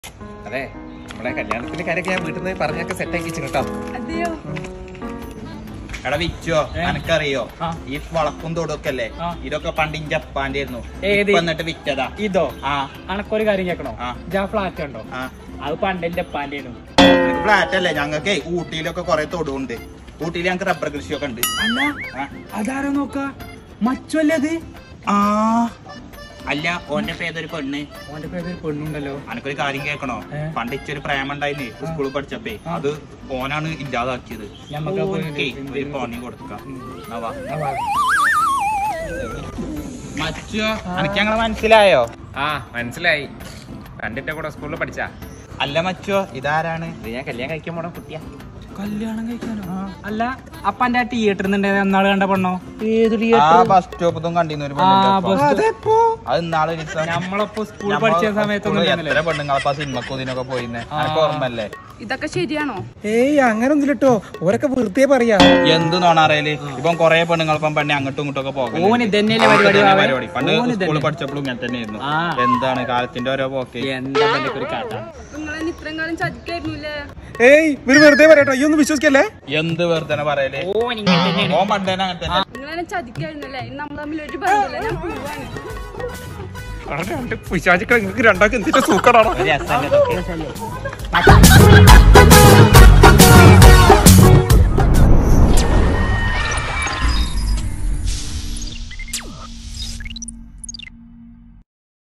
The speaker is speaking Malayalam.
അതെ നമ്മുടെ കല്യാണത്തിന്റെ കാര്യമൊക്കെ ഞാൻ വീട്ടിൽ നിന്ന് പറഞ്ഞൊക്കെ സെറ്റ് ആക്കി വെച്ചു കേട്ടോ അതെയോ എടാ വിച്ചോ അനക്കറിയോ ആ. ഈ വളക്കും തൊടുക്കെ അല്ലേ ആ. ഇതൊക്കെ പണ്ടിൻ ജപ്പാന്റെ ആയിരുന്നു ഏത്? ഇപ്പൊ എന്നിട്ട് വിറ്റതാ ഇതോ ആ അനക്കൊരു കാര്യം കേൾക്കണോ ആ. ജാ ഫ്ലാറ്റ് ഉണ്ടോ ആ അത് പണ്ടെന്റെ പാൻറ്റേനു നിനക്ക് ഫ്ലാറ്റ് അല്ലേ ഞങ്ങൾക്ക് ഊട്ടിയിലൊക്കെ കൊറേ തൊടുണ്ട് ഊട്ടിയിൽ ഞങ്ങൾക്ക് റബ്ബർ കൃഷിയൊക്കെ ഉണ്ട് അല്ല ആ. അതാരോ നോക്ക മച്ചല്ലേ അത് ആ അല്ല ഓന്റെ പേതൊരു പെണ്ണ് ഓന്റെ പേര് പെണ്ണുണ്ടല്ലോ അനക്കൊരു കാര്യം കേൾക്കണോ ഏ? പണ്ട് ഇച്ചൊരു പ്രേമ ഉണ്ടായില്ലേ സ്കൂളിൽ പഠിച്ചപ്പേ അത് ഓനാണ് ഇല്ലാതാക്കിയത് ഞമ്മക്ക് അപ്പൊ ഓൻക്കേ ഇത് ഒരു പണി കൊടുക്കാം എന്നാ വാ. ആ, വാ. മച്ചോ അനക്ക് ഞങ്ങളെ മനസ്സിലായോ ആ മനസ്സിലായി രണ്ടിന്റെ കൂടെ സ്കൂളിൽ പഠിച്ചാ അല്ല മച്ചോ ഇതാരാണ് ഇത് ഞാൻ കല്യാണം കഴിക്കാൻ പോണ കുട്ടിയാ കല്യാണം കഴിക്കാനോ അല്ല അപ്പൊ എന്റെ ആ തിയേറ്ററിൽ നിന്ന് എന്നാള് കണ്ട പെണ്ണോ ഏത് ആ ബസ് സ്റ്റോപ്പത്തും കണ്ടിരുന്നു ഒരു ആ, പെണ്ണിന്റെ bus ഒപ്പം. അത് ഇന്നാളെ ഒരു ദിവസം നമ്മളപ്പോ സ്കൂൾ ഞമ്മ പഠിച്ച സ്കൂളിൽ സമയത്തൊന്നും എത്ര ഉണ്ടായിരുന്നില്ലേ? പെണ്ണുങ്ങളപ്പ സിനിമക്കും ഇതിനൊക്കെ പോയിന്നെ ആ. അനക്ക് ഓർമ്മല്ലേ ഇതൊക്കെ ശരിയാണോ ഏയ് അങ്ങനെ ഒന്നും കേട്ടോ ഓരൊക്കെ വെറുതെ പറയാ എന്ത് നോണറിയല് ഇപ്പം കൊറേ പെണ്ണുങ്ങളപ്പം പെണ്ണെ അങ്ങോട്ടും ഇങ്ങോട്ടും ഒക്കെ പോകല്. ഓന് ഇതന്നെയല്ലേ ആ, പരിപാടി ഇതന്നെ വാവേ? പരിപാടി പണ്ട് ഓന് സ്കൂളിൽ ഇതന്നെ. പഠിച്ചപ്പോഴും ഇങ്ങനെ തന്നെയായിരുന്നു ആ. എന്താണ് കാലത്തിന്റെ ഓരോ പോക്കെ എന്താ ഇതിന്റെ ഒരു കഥ നിങ്ങളെ ഇത്രയും കാലം ചതിക്കായിരുന്നില്ലേ ഏയ് ഇവര് വെറുതെ പറയട്ടോ ഈ ഒന്നും വിശ്വസിക്കല്ലേ എന്ത് വെറുതെ പറയല് ഓൻ ഇങ്ങനെ തന്നെയാണ് ഓൻ പണ്ടേനെ അങ്ങനെ തന്നെ നിങ്ങളെന്നെ ചതിക്കായിരുന്നല്ലേ ഇന്ന് നമ്മൾ തമ്മിൽ ഒരു ബന്ധമില്ല ഞാൻ പോവാണ് രണ്ട് പിശാചുക്കൾ നിങ്ങൾക്ക് രണ്ടാൾക്ക് എന്തിന്റെ സൂക്കടാണോ ഒരു രസമല്ലേ ഇതൊക്കെ?